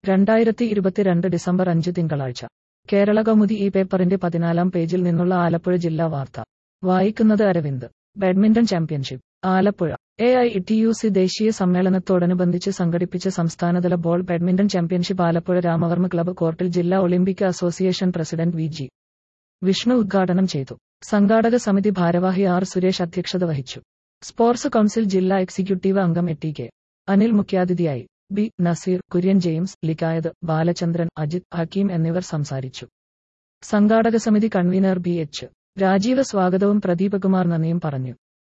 രണ്ടായിരത്തി ഇരുപത്തിരണ്ട് ഡിസംബർ അഞ്ച് തിങ്കളാഴ്ച കേരള കൗമുദി ഈ പേപ്പറിന്റെ പതിനാലാം പേജിൽ നിന്നുള്ള ആലപ്പുഴ ജില്ലാ വാർത്ത വായിക്കുന്നത് Aravind badminton championship Alappuzha A I T U C ദേശീയ സമ്മേളനത്തോടനുബന്ധിച്ച് സംഘടിപ്പിച്ച സംസ്ഥാനതല ball badminton championship Alappuzha Ramavarma club കോർട്ടിൽ ജില്ലാ Olympic association president V G Vishnu ഉദ്ഘാടനം ചെയ്തു സംഘാടക സമിതി ഭാരവാഹി ആർ സുരേഷ് അധ്യക്ഷത വഹിച്ചു സ്പോർട്സ് കൌൺസിൽ ജില്ലാ എക്സിക്യൂട്ടീവ് അംഗം എ ടി കെ അനിൽ മുഖ്യാതിഥിയായി ബി നസീർ കുര്യൻ ജെയിംസ് ലിക്കായത് ബാലചന്ദ്രൻ അജിത് ഹക്കീം എന്നിവർ സംസാരിച്ചു സംഘാടക സമിതി കൺവീനർ ബി എച്ച് രാജീവ് സ്വാഗതവും പ്രദീപകുമാർ നന്ദിയും പറഞ്ഞു